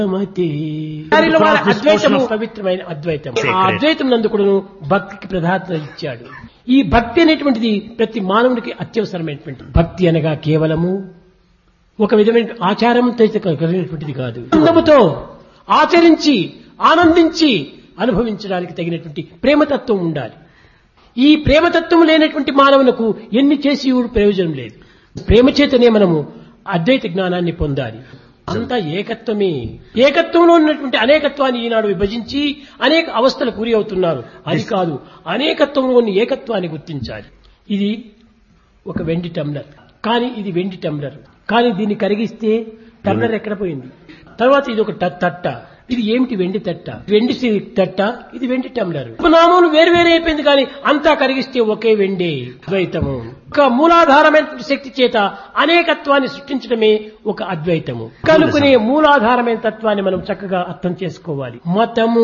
దానిలో వాళ్ళ అద్వైతము Sacred. పవిత్రమైన అద్వైతం ఆ అద్వైతం నందుకుడును భక్తికి ప్రధానత ఇచ్చాడు ఈ భక్తి అనేటువంటిది ప్రతి మానవునికి అత్యవసరమైనటువంటి భక్తి అనగా కేవలము ఒక విధమైన ఆచారం కలిగినటువంటిది కాదు ఆనందముతో ఆచరించి ఆనందించి అనుభవించడానికి తగినటువంటి ప్రేమతత్వం ఉండాలి ఈ ప్రేమతత్వం లేనటువంటి మానవులకు ఎన్ని చేసి కూడా ప్రయోజనం లేదు ప్రేమ చేతనే మనము అద్వైత జ్ఞానాన్ని పొందాలి అంతా ఏకత్వమే ఏకత్వంలో ఉన్నటువంటి అనేకత్వాన్ని ఈనాడు విభజించి అనేక అవస్థలకు గురి అవుతున్నారు అది కాదు అనేకత్వంలోని ఏకత్వాన్ని గుర్తించాలి ఇది ఒక వెండి టమ్లర్ కానీ ఇది వెండి టమ్లర్ కానీ దీన్ని కరిగిస్తే టమ్లర్ ఎక్కడ పోయింది తర్వాత ఇది ఒక ట- తట్ట ఇది ఏమిటి వెండి తట్ట వెండి సి- తట్ట ఇది వెండి టమ్లర్ నామములు వేరు వేరే అయిపోయింది కానీ అంతా కరిగిస్తే ఒకే వెండి ద్వైతము ఒక మూలాధారమైన శక్తి చేత అనేకత్వాన్ని సృష్టించడమే ఒక అద్వైతము కనుకునే మూలాధారమైన తత్వాన్ని మనం చక్కగా అర్థం చేసుకోవాలి మతము